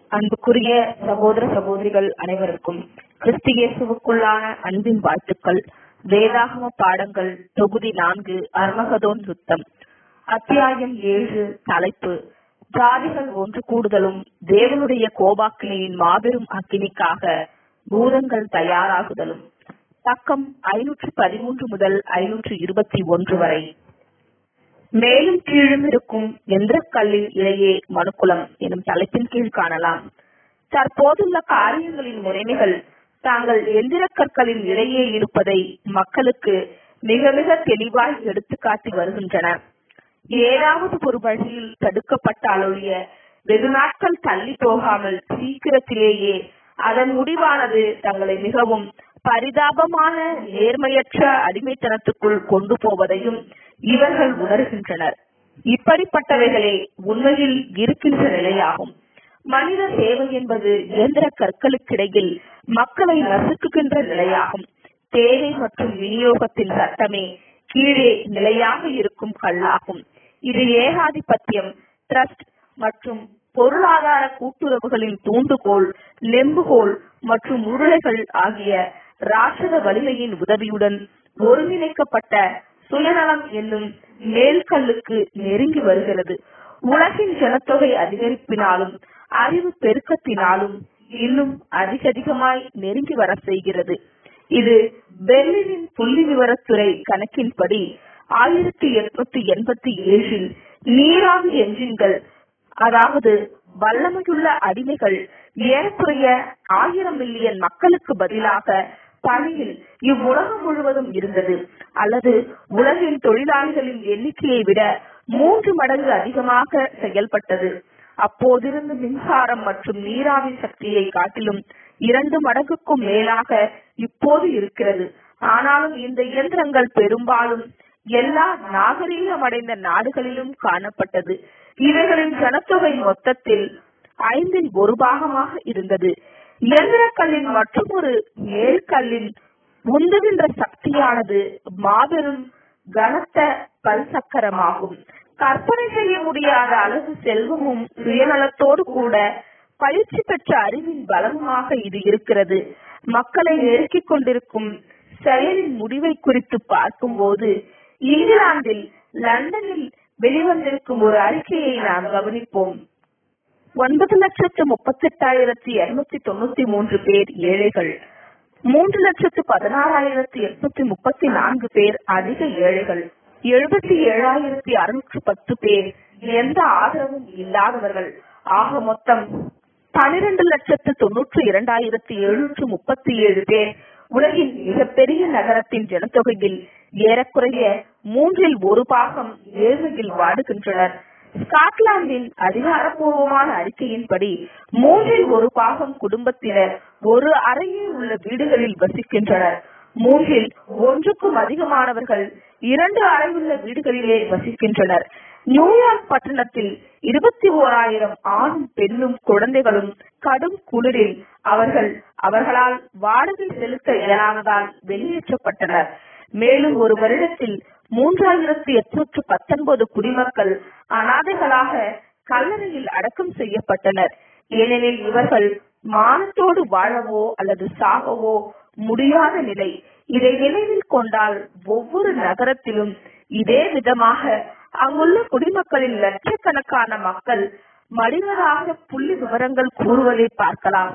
அன்புக்குரிய சகோதர சகோதரிகள் அனைவருக்கும் கிறிஸ்து இயேசுவுக்குள்ளான அன்பின் வாழ்த்துக்கள் வேதாகம பாடங்கள் தொகுதி நான்கு அர்மகதோன் யுத்தம் அத்தியாயம் ஏழு தலைப்பு ஜாதிகள் ஒன்று கூடுதலும் தேவனுடைய கோபாக்கினையின் மாபெரும் அக்கினிக்காக பூதங்கள் தயாராகுதலும் பக்கம் ஐநூற்று பதிமூன்று முதல் ஐநூற்று இருபத்தி ஒன்று வரை மேலும் கீழும் இருக்கும் எந்திரக்கல்லின் இடையே மனுக்குலம் எனும் தலைப்பின் கீழ் காணலாம் தற்போதுள்ள காரியங்களின் முறைமைகள் தாங்கள் எந்திர கற்களின் இடையே இருப்பதை மக்களுக்கு மிக மிக தெளிவாய் எடுத்துக்காட்டி வருகின்றன ஏதாவது ஒரு வழியில் தடுக்கப்பட்டாலொழிய வெகு நாட்கள் தள்ளி போகாமல் சீக்கிரத்திலேயே அதன் முடிவானது தங்களை மிகவும் பரிதாபமான நேர்மையற்ற அடிமைத்தனத்துக்குள் கொண்டு போவதையும் இவர்கள் உணர்கின்றனர் இப்படிப்பட்டவைகளே உண்மையில் இருக்கின்ற நிலையாகும் மனித சேவை என்பது இயந்திர கற்களுக்கிடையில் மக்களை நசுக்குகின்ற நிலையாகும் தேவை மற்றும் விநியோகத்தின் சட்டமே கீழே நிலையாக இருக்கும் கல்லாகும் இது ஏகாதிபத்தியம் டிரஸ்ட் மற்றும் பொருளாதார கூட்டுறவுகளின் தூண்டுகோல் நெம்புகோல் மற்றும் உருளைகள் ஆகிய ராட்சத வலிமையின் உதவியுடன் ஒருங்கிணைக்கப்பட்ட சுயநலம் என்னும் மேல்கல்லுக்கு நெருங்கி வருகிறது உலகின் ஜனத்தொகை அதிகரிப்பினாலும் அறிவு பெருக்கத்தினாலும் இன்னும் அதிக அதிகமாய் நெருங்கி வர செய்கிறது இது பெர்லினின் புள்ளி விவரத்துறை கணக்கின்படி ஆயிரத்தி எட்நூத்தி எண்பத்தி ஏழில் நீராவி என்ஜின்கள் அதாவது வல்லமையுள்ள அடிமைகள் ஏறக்குறைய ஆயிரம் மில்லியன் மக்களுக்கு பதிலாக பணியில் இவ்வுலகம் முழுவதும் இருந்தது அல்லது உலகின் தொழிலாளிகளின் எண்ணிக்கையை விட மூன்று மடங்கு அதிகமாக செயல்பட்டது அப்போதிருந்து மின்சாரம் மற்றும் நீராவி சக்தியை காட்டிலும் இரண்டு மடங்குக்கும் மேலாக இப்போது இருக்கிறது ஆனாலும் இந்த இயந்திரங்கள் பெரும்பாலும் எல்லா நாகரீகமடைந்த நாடுகளிலும் காணப்பட்டது இவைகளின் ஜனத்தொகை மொத்தத்தில் ஐந்தில் ஒரு பாகமாக இருந்தது இயந்திரக்கல்லின் மற்றும் ஒரு மேற்கல்லின் உந்துகின்ற சக்தியானது மாபெரும் கனத்த பல்சக்கரமாகும் கற்பனை செய்ய முடியாத அளவு செல்வமும் சுயநலத்தோடு கூட பயிற்சி பெற்ற அறிவின் பலமுமாக இது இருக்கிறது மக்களை நெருக்கிக் கொண்டிருக்கும் செயலின் முடிவை குறித்து பார்க்கும்போது இங்கிலாந்தில் லண்டனில் வெளிவந்திருக்கும் ஒரு அறிக்கையை நாம் கவனிப்போம் ஒன்பது லட்சத்து முப்பத்தி எட்டாயிரத்தி இருநூத்தி தொண்ணூத்தி மூன்று பேர் ஏழைகள் மூன்று லட்சத்து பதினாறாயிரத்தி எட்நூத்தி முப்பத்தி நான்கு பேர் அதிக ஏழைகள் எழுபத்தி ஏழாயிரத்தி அறுநூற்று பத்து பேர் எந்த ஆதரவும் இல்லாதவர்கள் ஆக மொத்தம் பனிரெண்டு லட்சத்து தொன்னூற்றி இரண்டாயிரத்தி எழுநூற்று முப்பத்தி ஏழு பேர் உலகின் மிகப்பெரிய நகரத்தின் ஜனத்தொகையில் ஏறக்குறைய மூன்றில் ஒரு பாகம் ஏழ்மையில் வாடுகின்றனர் ஸ்காட்லாந்தின் அதிகாரப்பூர்வமான அறிக்கையின்படி மூன்றில் ஒரு பாகம் குடும்பத்தினர் ஒரு அறையில் உள்ள வீடுகளில் வசிக்கின்றனர் மூன்றில் ஒன்றுக்கும் அதிகமானவர்கள் இரண்டு அறையுள்ள வீடுகளிலே வசிக்கின்றனர் நியூயார்க் பட்டணத்தில் இருபத்தி ஓராயிரம் ஆணும் பெண்ணும் குழந்தைகளும் கடும் குளிரில் அவர்கள் அவர்களால் வாடகை செலுத்த இயலாததால் வெளியேற்றப்பட்டனர் மேலும் ஒரு வருடத்தில் மூன்றாயிரத்தி எட்நூற்று பத்தொன்பது குடிமக்கள் அனாதைகளாக கல்லறையில் அடக்கம் செய்யப்பட்டனர் ஏனெனில் இவர்கள் மானத்தோடு வாழவோ அல்லது சாகவோ முடியாத நிலை இதை நினைவில் கொண்டால் ஒவ்வொரு நகரத்திலும் இதே விதமாக அங்குள்ள குடிமக்களின் லட்சக்கணக்கான மக்கள் மடிவதாக புள்ளி விவரங்கள் கூறுவதை பார்க்கலாம்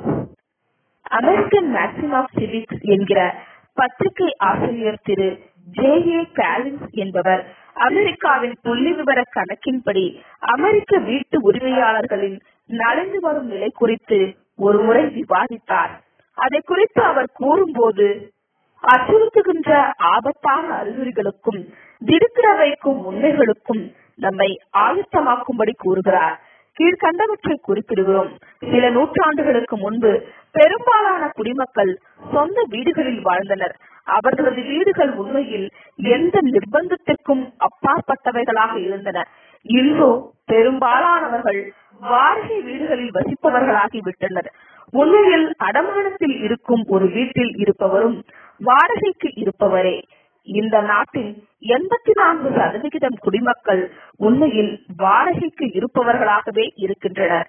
அமெரிக்கன் மேக்சிம் ஆஃப் சிவிக்ஸ் என்கிற பத்திரிகை ஆசிரியர் திரு ஜே ஏ காலின்ஸ் என்பவர் அமெரிக்காவின் புள்ளி விவர கணக்கின்படி அமெரிக்க வீட்டு உரிமையாளர்களின் நலிந்து வரும் நிலை குறித்து ஒரு முறை விவாதித்தார் அதை குறித்து அவர் கூறும்போது அச்சுறுத்துகின்ற ஆபத்தான அறிகுறிகளுக்கும் திடுக்கிட வைக்கும் உண்மைகளுக்கும் நம்மை ஆயத்தமாக்கும்படி கூறுகிறார் கீழ்கண்டவற்றை குறிப்பிடுகிறோம் சில நூற்றாண்டுகளுக்கு முன்பு பெரும்பாலான குடிமக்கள் சொந்த வீடுகளில் வாழ்ந்தனர் அவர்களது வீடுகள் உண்மையில் எந்த நிர்பந்தத்திற்கும் அப்பாற்பட்டவைகளாக இருந்தன இன்றோ பெரும்பாலானவர்கள் வாடகை வீடுகளில் வசிப்பவர்களாகி விட்டனர் உண்மையில் அடமானத்தில் இருக்கும் ஒரு வீட்டில் இருப்பவரும் வாடகைக்கு இருப்பவரே இந்த நாட்டின் எண்பத்தி நான்கு சதவிகிதம் குடிமக்கள் உண்மையில் வாடகைக்கு இருப்பவர்களாகவே இருக்கின்றனர்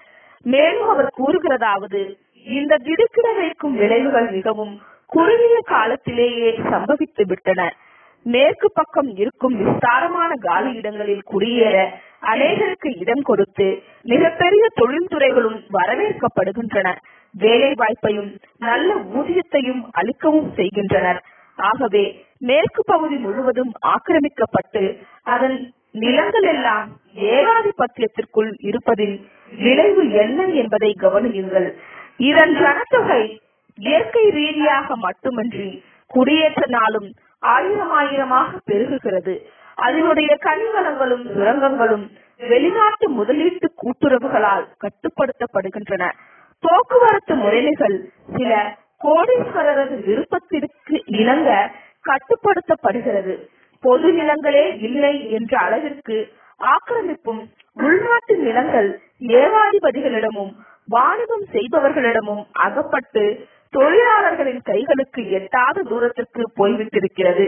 மேலும் அவர் கூறுகிறதாவது இந்த திடுக்கிட வைக்கும் விளைவுகள் மிகவும் குறுகிய காலத்திலேயே சம்பவித்து விட்டன மேற்கு பக்கம் இருக்கும் விஸ்தாரமான காலி இடங்களில் குடியேற அநேகருக்கு இடம் கொடுத்து மிகப்பெரிய தொழில்துறைகளும் வரவேற்கப்படுகின்றன வேலை வாய்ப்பையும் நல்ல ஊதியத்தையும் அளிக்கவும் செய்கின்றனர் ஆகவே மேற்கு பகுதி முழுவதும் ஆக்கிரமிக்கப்பட்டு அதன் நிலங்கள் எல்லாம் ஏகாதிபத்தியத்திற்குள் இருப்பதின் விளைவு என்ன என்பதை கவனியுங்கள் இதன் ஜனத்தொகை இயற்கை ரீதியாக மட்டுமின்றி குடியேற்றனாலும் ஆயிரம் ஆயிரமாக பெருகுகிறது அதனுடைய கனிவளங்களும் சுரங்கங்களும் வெளிநாட்டு முதலீட்டு கூட்டுறவுகளால் கட்டுப்படுத்தப்படுகின்றன போக்குவரத்து முறைமைகள் சில கோடீஸ்வரரது விருப்பத்திற்கு இணங்க கட்டுப்படுத்தப்படுகிறது பொது நிலங்களே இல்லை என்ற அளவிற்கு ஆக்கிரமிப்பும் உள்நாட்டு நிலங்கள் ஏகாதிபதிகளிடமும் வாணிபம் செய்பவர்களிடமும் அகப்பட்டு தொழிலாளர்களின் கைகளுக்கு எட்டாத தூரத்திற்கு போய்விட்டிருக்கிறது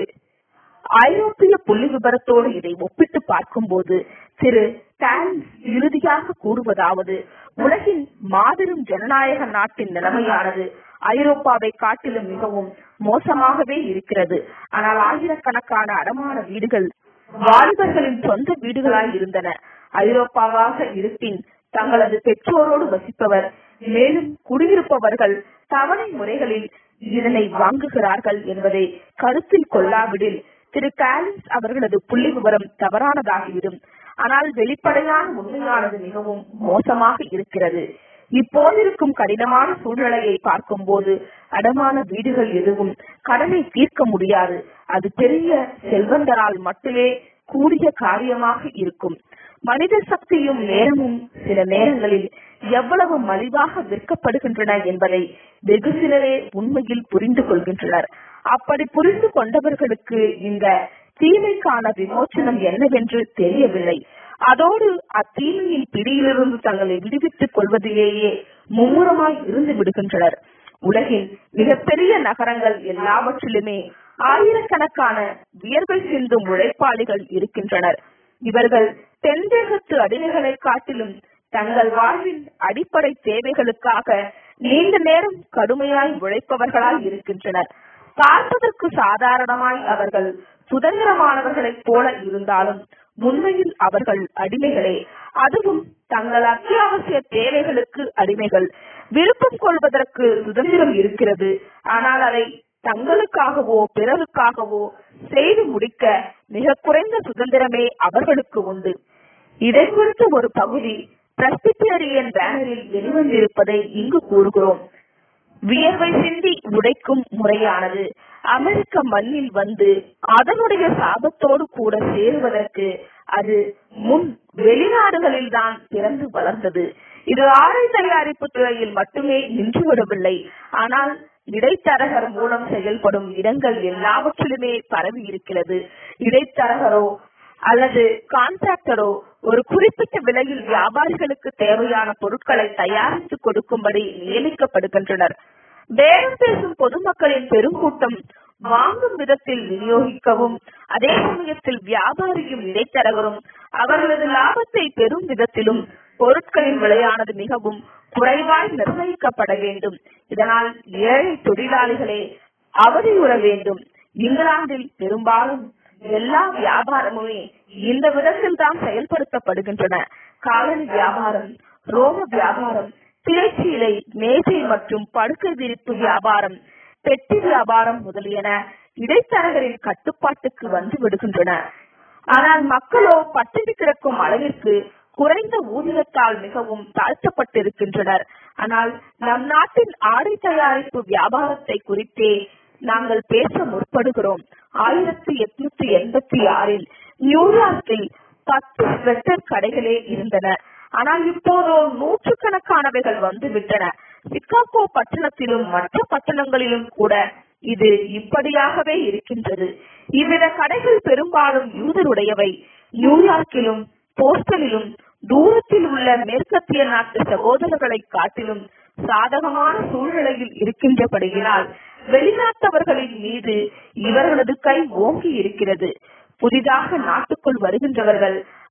ஐரோப்பிய புள்ளி விபரத்தோடு இதை ஒப்பிட்டு பார்க்கும்போது திரு டான்ஸ் இறுதியாக கூறுவதாவது உலகின் மாபெரும் ஜனநாயக நாட்டின் நிலைமையானது ஐரோப்பாவை காட்டிலும் மிகவும் மோசமாகவே இருக்கிறது ஆனால் ஆயிரக்கணக்கான அடமான வீடுகள் வாலிபர்களின் சொந்த வீடுகளாய் இருந்தன ஐரோப்பாவாக இருப்பின் தங்களது பெற்றோரோடு வசிப்பவர் மேலும் குடியிருப்பவர்கள் தவணை முறைகளில் இதனை வாங்குகிறார்கள் என்பதை கருத்தில் கொள்ளாவிடில் திரு காலின்ஸ் அவர்களது புள்ளி விவரம் தவறானதாகிவிடும் ஆனால் வெளிப்படையான உண்மையானது மிகவும் மோசமாக இருக்கிறது இப்போதிருக்கும் கடினமான சூழ்நிலையை பார்க்கும்போது அடமான வீடுகள் எதுவும் கடனை தீர்க்க முடியாது அது பெரிய செல்வந்தரால் மட்டுமே கூடிய காரியமாக இருக்கும் மனித சக்தியும் நேரமும் சில நேரங்களில் எவ்வளவு மலிவாக விற்கப்படுகின்றன என்பதை வெகு சிலரே உண்மையில் புரிந்து கொள்கின்றனர் அப்படி புரிந்து கொண்டவர்களுக்கு இந்த தீமைக்கான விமோச்சனம் என்னவென்று தெரியவில்லை அதோடு அத்தீமையின் பிடியிலிருந்து தங்களை விடுவித்துக் கொள்வதிலேயே மும்முரமாய் இருந்து விடுகின்றனர் உலகின் மிகப்பெரிய நகரங்கள் எல்லாவற்றிலுமே ஆயிரக்கணக்கான வியர்வை சிந்தும் உழைப்பாளிகள் இருக்கின்றனர் இவர்கள் தென்தேகத்து அடிமைகளை காட்டிலும் தங்கள் வாழ்வின் அடிப்படை தேவைகளுக்காக நீண்ட நேரம் கடுமையாய் உழைப்பவர்களாய் இருக்கின்றனர் பார்ப்பதற்கு சாதாரணமாய் அவர்கள் சுதந்திரமானவர்களைப் போல இருந்தாலும் உண்மையில் அவர்கள் அடிமைகளே அதுவும் தங்கள் அத்தியாவசிய தேவைகளுக்கு அடிமைகள் விருப்பம் கொள்வதற்கு சுதந்திரம் இருக்கிறது ஆனால் அதை தங்களுக்காகவோ பிறருக்காகவோ செய்து முடிக்க மிக குறைந்த சுதந்திரமே அவர்களுக்கு உண்டு இதை குறித்த ஒரு பகுதி பிரஸ்பிட்டேரியன் பேனரில் வெளிவந்திருப்பதை இங்கு கூறுகிறோம் வியர்வை சிந்தி உடைக்கும் முறையானது அமெரிக்க மண்ணில் வந்து அதனுடைய சாபத்தோடு கூட சேருவதற்கு அது முன் வெளிநாடுகளில் தான் பிறந்து வளர்ந்தது இது ஆடை தயாரிப்பு துறையில் மட்டுமே நின்றுவிடவில்லை ஆனால் இடைத்தரகர் மூலம் செயல்படும் இடங்கள் எல்லாவற்றிலுமே பரவி இருக்கிறது இடைத்தரகரோ அல்லது கான்ட்ராக்டரோ ஒரு குறிப்பிட்ட விலையில் வியாபாரிகளுக்கு தேவையான பொருட்களை தயாரித்து கொடுக்கும்படி நியமிக்கப்படுகின்றனர் பேரம் பேசும் பொதுமக்களின் பெருங்கூட்டம் வாங்கும் விதத்தில் விநியோகிக்கவும் அதே சமயத்தில் வியாபாரியும் இடைத்தரகரும் அவர்களது லாபத்தை பெறும் விதத்திலும் பொருட்களின் விலையானது மிகவும் குறைவாய் நிர்ணயிக்கப்பட வேண்டும் இதனால் ஏழை தொழிலாளிகளே அவதியுற வேண்டும் இங்கிலாந்தில் பெரும்பாலும் எல்லா வியாபாரமுமே இந்த விதத்தில் தான் செயல்படுத்தப்படுகின்றன காலனி வியாபாரம் ரோம வியாபாரம் திரைச்சீலை மேஜை மற்றும் படுக்கை விரிப்பு வியாபாரம் பெட்டி வியாபாரம் முதலியன இடைத்தரகரின் கட்டுப்பாட்டுக்கு வந்து விடுகின்றன ஆனால் மக்களோ பட்டினி கிடக்கும் அளவிற்கு குறைந்த ஊதியத்தால் மிகவும் தாழ்த்தப்பட்டிருக்கின்றனர் ஆனால் நம் நாட்டின் ஆடை தயாரிப்பு வியாபாரத்தை குறித்தே நாங்கள் பேச முற்படுகிறோம் ஆயிரத்தி எட்நூத்தி எண்பத்தி ஆறில் நியூயார்க்கில் பத்து ஸ்வெட்டர் கடைகளே இருந்தன ஆனால் இப்போதோ நூற்றுக்கணக்கானவைகள் வந்து விட்டன சிக்காகோ பட்டணத்திலும் மற்ற பட்டணங்களிலும் கூட இது இப்படியாகவே இருக்கின்றது இவ்வித கடைகள் பெரும்பாலும் யூதருடையவை நியூயார்க்கிலும் போஸ்டலிலும் தூரத்தில் உள்ள மேற்கத்திய நாட்டு சகோதரர்களை காட்டிலும் சாதகமான சூழ்நிலையில் இருக்கின்றபடியினால் வெளிநாட்டவர்களின் மீது இவர்களது கை ஓங்கி இருக்கிறது புதிதாக நாட்டுக்குள் வருகின்றவர்கள்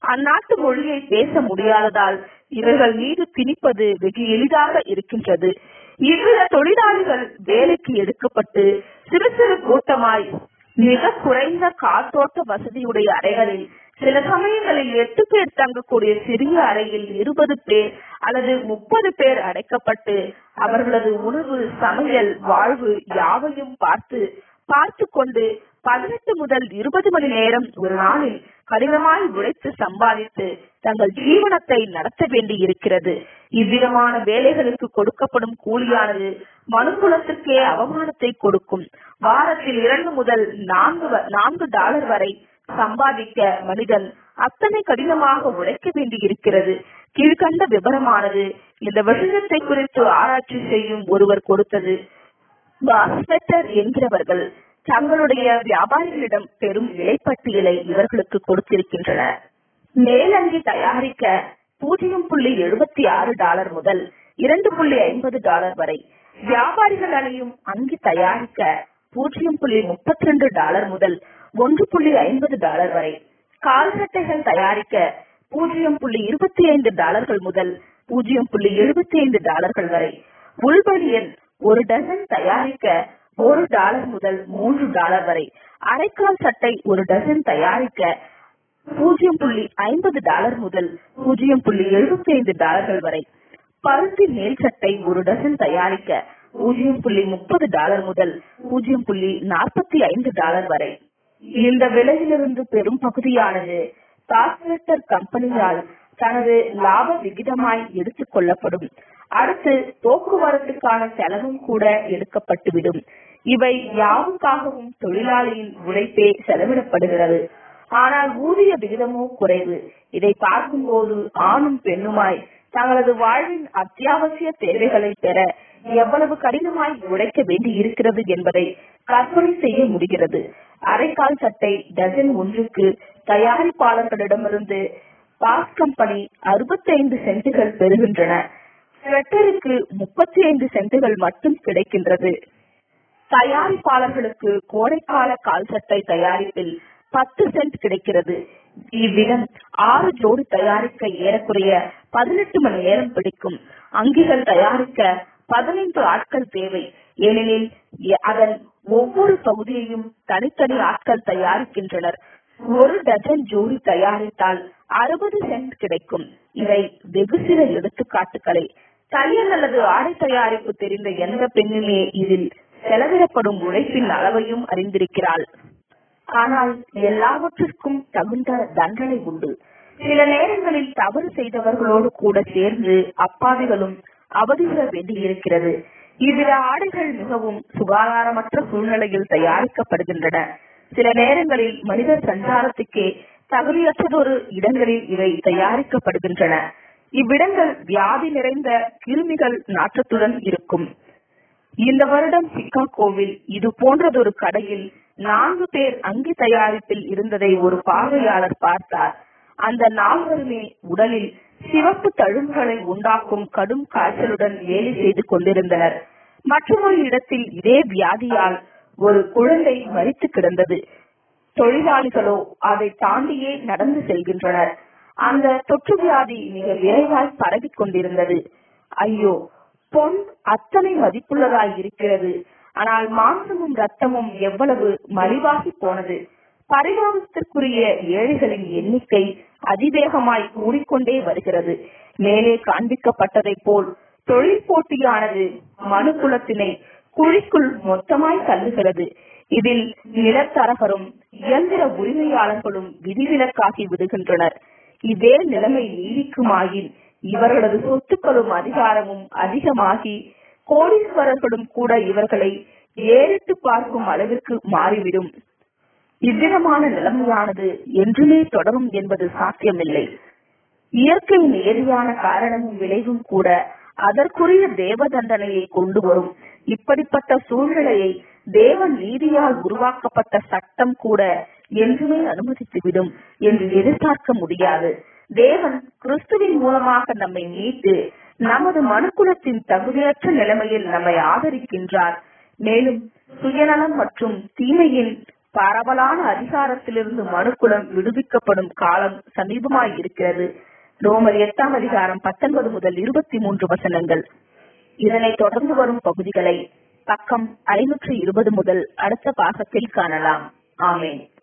அந்நாட்டு மொழியை பேச முடியாததால் இவர்கள் மீது திணிப்பது வெகு எளிதாக இருக்கின்றது இவ்வித தொழிலாளிகள் வேலைக்கு எடுக்கப்பட்டு சிறு சிறு கூட்டமாய் மிக குறைந்த காத்தோட்ட வசதியுடைய அறைகளில் சில சமயங்களில் எட்டு பேர் தங்கக்கூடிய சிறிய அறையில் இருபது பேர் அல்லது முப்பது பேர் அடைக்கப்பட்டு அவர்களது உணவு சமையல் வாழ்வு யாவையும் பார்த்து பார்த்து கொண்டு பதினெட்டு முதல் இருபது மணி நேரம் ஒரு நாளில் கடினமாய் உழைத்து சம்பாதித்து தங்கள் ஜீவனத்தை நடத்த வேண்டி இருக்கிறது இவ்விதமான வேலைகளுக்கு கொடுக்கப்படும் கூலியானது மனுக்குலத்திற்கே அவமானத்தை கொடுக்கும் வாரத்தில் இரண்டு முதல் நான்கு வ- நான்கு டாலர் வரை சம்பாதிக்க மனிதன் அத்தனை கடினமாக உழைக்க வேண்டி இருக்கிறது கீழ்கண்ட விவரமானது இந்த விஷயத்தை குறித்து ஆராய்ச்சி செய்யும் ஒருவர் கொடுத்தது பாஸ்பெட்டர் என்கிறவர்கள் தங்களுடைய வியாபாரிகளிடம் பெரும் விலைப்பட்டியலை இவர்களுக்கு கொடுத்திருக்கின்றனர் மேலங்கி தயாரிக்க பூஜ்ஜியம் புள்ளி எழுபத்தி ஆறு டாலர் முதல் இரண்டு புள்ளி ஐம்பது டாலர் வரை வியாபாரிகள் அணியும் அங்கி தயாரிக்க பூஜ்ஜியம் புள்ளி முப்பத்தி ரெண்டு டாலர் முதல் ஒன்று புள்ளி ஐம்பது டாலர் வரை கால் சட்டைகள் தயாரிக்க பூஜ்ஜியம் புள்ளி இருபத்தி ஐந்து டாலர்கள் முதல் பூஜ்ஜியம் புள்ளி எழுபத்தி ஐந்து டாலர்கள் வரை உள்பனியன் ஒரு டசன் தயாரிக்க ஒரு டாலர் முதல் மூன்று டாலர் வரை அரைக்கால் சட்டை ஒரு டசன் தயாரிக்க பூஜ்ஜியம் புள்ளி ஐம்பது டாலர் முதல் பூஜ்ஜியம் புள்ளி எழுபத்தி ஐந்து டாலர்கள் வரை பருத்தி மேல் சட்டை ஒரு டசன் தயாரிக்க பூஜ்ஜியம் புள்ளி முப்பது டாலர் முதல் பூஜ்ஜியம் புள்ளி நாற்பத்தி ஐந்து டாலர் வரை இந்த விலையிலிருந்து பெரும் பகுதியானது பாஸ்பெட்டர் கம்பெனியால் தனது லாப விகிதமாய் எடுத்துக் கொள்ளப்படும் அடுத்து போக்குவரத்துக்கான செலவும் கூட எடுக்கப்பட்டுவிடும் இவை யாவுக்காகவும் தொழிலாளியின் உழைப்பே செலவிடப்படுகிறது ஆனால் ஊதிய விகிதமோ குறைவு இதை பார்க்கும்போது ஆணும் பெண்ணுமாய் தங்களது வாழ்வின் அத்தியாவசிய தேவைகளை பெற எவ்வளவு கடினமாய் உழைக்க வேண்டி இருக்கிறது என்பதை கற்பனை செய்ய முடிகிறது அரைக்கால் சட்டை டஜன் ஒன்றுக்கு தயாரிப்பாளர்களிடமிருந்து பாஸ் கம்பெனி அறுபத்தைந்து சென்ட்டுகள் பெறுகின்றன ஸ்வெட்டருக்கு முப்பத்தி ஐந்து சென்ட்டுகள் மட்டும் கிடைக்கின்றது தயாரிப்பாளர்களுக்கு கோடைக்கால கால் சட்டை தயாரிப்பில் பத்து சென்ட் கிடைக்கிறது இவ்விதம் ஆறு ஜோடி தயாரிக்க ஏறக்குறைய பதினெட்டு மணி நேரம் பிடிக்கும் அங்கிகள் தயாரிக்க பதினைந்து ஆட்கள் தேவை ஏனெனில் எ- அதன் ஒவ்வொரு பகுதியையும் தனித்தனி ஆட்கள் தயாரிக்கின்றனர் ஒரு டஜன் ஜோடி தயாரித்தால் அறுபது சென்ட் கிடைக்கும் இவை வெகு சில எடுத்துக்காட்டுகளே தையல் அல்லது ஆடை தயாரிப்பு தெரிந்த எந்த பெண்ணுமே இதில் செலவிடப்படும் உழைப்பின் அளவையும் அறிந்திருக்கிறாள் ஆனால் எல்லாவற்றிற்கும் தகுந்த தண்டனை உண்டு சில நேரங்களில் தவறு செய்தவர்களோடு கூட சேர்ந்து அப்பாவிகளும் அவதியுற வேண்டியிருக்கிறது இவ்வித ஆடைகள் மிகவும் சுகாதாரமற்ற சூழ்நிலையில் தயாரிக்கப்படுகின்றன சில நேரங்களில் மனித சஞ்சாரத்துக்கே தகுதியற்றதொரு இடங்களில் இவை தயாரிக்கப்படுகின்றன இவ்விடங்கள் வியாதி நிறைந்த கிருமிகள் நாற்றத்துடன் இருக்கும் இந்த வருடம் சிக்காகோவில் இது போன்றதொரு கடையில் நான்கு பேர் அங்கி தயாரிப்பில் இருந்ததை ஒரு பார்வையாளர் பார்த்தார் அந்த நால்வருமே உடலில் சிவப்பு தழும்புகளை உண்டாக்கும் கடும் காய்ச்சலுடன் வேலை செய்து கொண்டிருந்தனர் மற்றொரு இடத்தில் இதே வியாதியால் ஒரு குழந்தை மரித்து கிடந்தது தொழிலாளிகளோ அதை தாண்டியே நடந்து செல்கின்றனர் அந்த தொற்று வியாதி மிக விரைவாய் பரவிக் கொண்டிருந்தது ஐயோ பொன் அத்தனை மதிப்புள்ளதாய் இருக்கிறது ஆனால் மாംസமும் ரத்தமும் எவ்வளவு மலிவாகி போனது பரிதாபத்திற்குரிய ஏழைகளின் எண்ணிக்கை அதிவேகமாய் கூடிக்கொண்டே வருகிறது மேலே காண்பிக்கப்பட்டதைப் போல் தொழில் போட்டியானது மனுக்குலத்தினை குழிக்குள் மொத்தமாய் தள்ளுகிறது இதில் நிலத்தரகரும் இயந்திர உரிமையாளர்களும் விதிவிலக்காகி விடுகின்றனர் இதே நிலைமை நீடிக்குமாயின் இவர்களது சொத்துக்களும் அதிகாரமும் அதிகமாகி கோடீஸ்வரர்களும் கூட இவர்களை ஏறிட்டு பார்க்கும் அளவிற்கு மாறிவிடும் இவ்விதமான நிலைமையானது என்றுமே தொடரும் என்பது சாத்தியமில்லை இயற்கை நேரியான காரணமும் விளைவும் கூட அதற்குரிய தேவ தண்டனையை கொண்டு வரும் இப்படிப்பட்ட சூழ்நிலையை தேவ நீதியால் உருவாக்கப்பட்ட சட்டம் கூட என்றுமே அனுமதித்துவிடும் என்று எதிர்பார்க்க முடியாது தேவன் கிறிஸ்துவின் மூலமாக நம்மை மீட்டு நமது மனுக்குலத்தின் தகுதியற்ற நிலைமையில் நம்மை ஆதரிக்கின்றார் மேலும் சுயநலம் மற்றும் தீமையின் பரவலான அதிகாரத்திலிருந்து மனுக்குலம் விடுவிக்கப்படும் காலம் சமீபமாய் இருக்கிறது ரோமர் எட்டாம் அதிகாரம் பத்தொன்பது முதல் இருபத்தி மூன்று வசனங்கள் இதனை தொடர்ந்து வரும் பகுதிகளை பக்கம் ஐநூற்று இருபது முதல் அடுத்த பாகத்தில் காணலாம் ஆமேன்